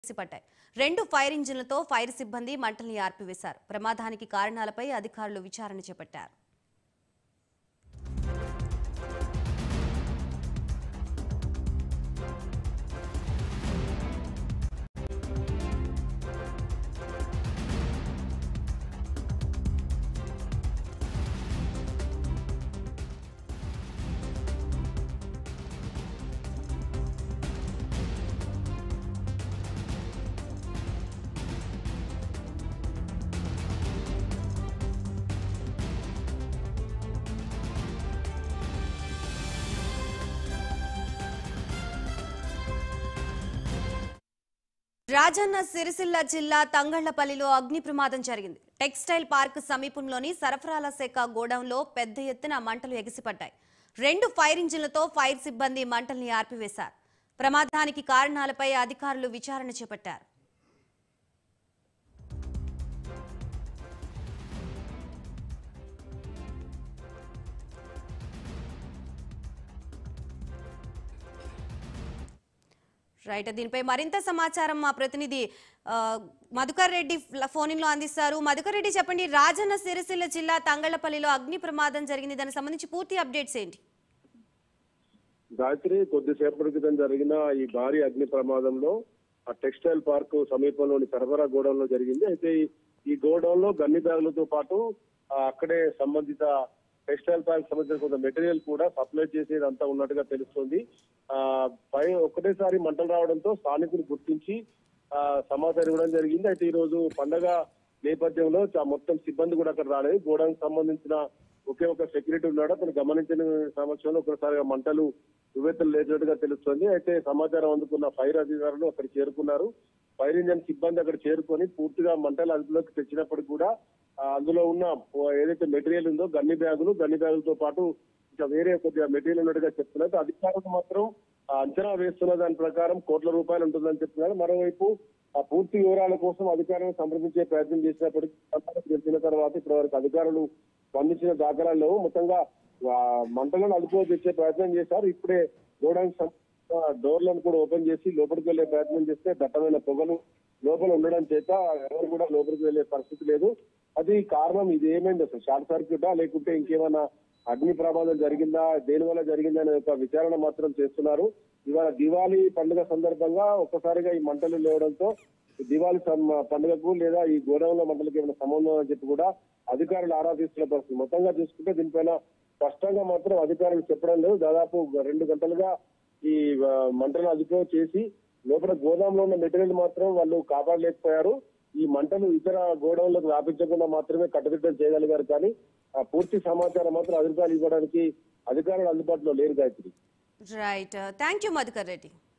ఎగిసిపడ్డాయి రెండు fire ఇంజిన్లతో fire సిబ్బంది మంటల్ని ఆర్పివేశారు ప్రమాదానికి కారణాలపై అధికారులు విచారణ చేపట్టారు రాజన్న సిరిసిల్ల జిల్లా తంగళ్లపల్లిలో అగ్ని ప్రమాదం జరిగింది టెక్స్టైల్ పార్క్ సమీపంలోని సరఫరాల శాఖ గోడౌన్లో పెద్ద ఎత్తున మంటలు ఎగిసిపడ్డాయి రెండు ఫైర్ ఇంజిన్లతో ఫైర్ సిబ్బంది మంటల్ని ఆర్పివేశారు ప్రమాదానికి కారణాలపై అధికారులు విచారణ చేపట్టారు రైట్ దీనిపై మరింత సమాచారం మా ప్రతినిధి ఆ, మధుకర్ రెడ్డి ఫోన్ లో అందిస్తారు మధుకర్ రెడ్డి చెప్పండి రాజన్న సిరిసిల్ల జిల్లా తంగళ్లపల్లిలో అగ్ని ప్రమాదం జరిగింది దానికి సంబంధించి పూర్తి అప్డేట్స్ ఏంటి గాయత్రి కొద్దిసేపటి క్రితం జరిగిన ఈ భారీ అగ్ని ప్రమాదంలో ఆ టెక్స్టైల్ పార్క్ సమీపంలోని సరఫరా గోడౌన్ లో జరిగింది అయితే ఈ- ఈ గోడౌన్ లో గన్ని బ్యాగులతో పాటు ఆ, అక్కడే సంబంధిత టెక్స్టైల్ పార్క్ సంబంధించిన కొంత మెటీరియల్ కూడా సప్లై చేసేదంతా ఉన్నట్టుగా తెలుస్తుంది ఆ పై ఒకటేసారి మంటలు రావడంతో స్థానికులు గుర్తించి ఆ సమాచారం ఇవ్వడం జరిగింది అయితే ఈ రోజు పండగ నేపథ్యంలో చా- మొత్తం సిబ్బంది కూడా అక్కడ రాలేదు గోడౌన్ సంబంధించిన ఒకే ఒక సెక్యూరిటీ ఉన్నాడు అతను గమనించిన సమక్షంలో ఒకసారిగా మంటలు వివేతలు లేచినట్టుగా తెలుస్తుంది అయితే సమాచారం అందుకున్న ఫైర్ అధికారులు అక్కడ చేరుకున్నారు ఫైర్ ఇంజన్ సిబ్బంది అక్కడ చేరుకొని పూర్తిగా మంటలు అదుపులోకి తెచ్చినప్పటికీ కూడా ఆ, అందులో ఉన్న ఓ- ఏదైతే మెటీరియల్ ఉందో గన్ని బ్యాగులు గన్ని బ్యాగులతో పాటు ఇంకా వేరే కొద్దిగా మెటీరియల్ ఉన్నట్టుగా చెప్తున్నారు అధికారులు మాత్రం ఆ, అంచనా వేస్తున్న దాని ప్రకారం కోట్ల రూపాయలు ఉంటుందని చెప్తున్నారు మరోవైపు ఆ పూర్తి వివరాల కోసం అధికారులను సంప్రదించే ప్రయత్నం చేసినప్పటికీ అంతకు తెలిసిన తర్వాత ఇప్పటి వరకు అధికారులు స్పందించిన దాఖలాలు లేవు మొత్తంగా ఆ, మంటలను అదుపులో తెచ్చే ప్రయత్నం చేశారు ఇప్పుడే గోడౌన్ సం- ఆ, డోర్లను కూడా ఓపెన్ చేసి లోపలికి వెళ్లే ప్రయత్నం చేస్తే దట్టమైన పొగలు లోపల ఉండడం చేత ఎవరు కూడా లోపలికి వెళ్లే పరిస్థితి లేదు అది కారణం ఇది ఏమైంది అసలు షార్ట్ సర్క్యూటా లేకుంటే ఇంకేమైనా అగ్ని ప్రమాదం జరిగిందా దేని వల్ల జరిగిందా అనే ఒక విచారణ మాత్రం చేస్తున్నారు ఇవాళ దివాళీ పండుగ సందర్భంగా ఒక్కసారిగా ఈ మంటలు లేవడంతో దివాళీ సం- పండుగకు లేదా ఈ గోడౌన్ల మంటలకు ఏమైనా సంబంధం అని చెప్పి కూడా అధికారులు ఆరాధిస్తున్న పరిస్థితి మొత్తంగా చూసుకుంటే దీనిపైన స్పష్టంగా మాత్రం అధికారులు చెప్పడం లేదు దాదాపు రెండు గంటలుగా ఈ ఆ, మంటలు అదుపులో చేసి లోపల గోదాంలో ఉన్న మెటీరియల్ మాత్రం వాళ్ళు కాపాడలేకపోయారు ఈ మంటలు ఇతర గోడౌన్లకు వ్యాపించకుండా మాత్రమే కట్టుదిట్టం చేయగలిగారు కానీ ఆ పూర్తి సమాచారం మాత్రం అధికారులు ఇవ్వడానికి అధికారులు అందుబాటులో లేరు Gayatri right thank you Madhukar Reddy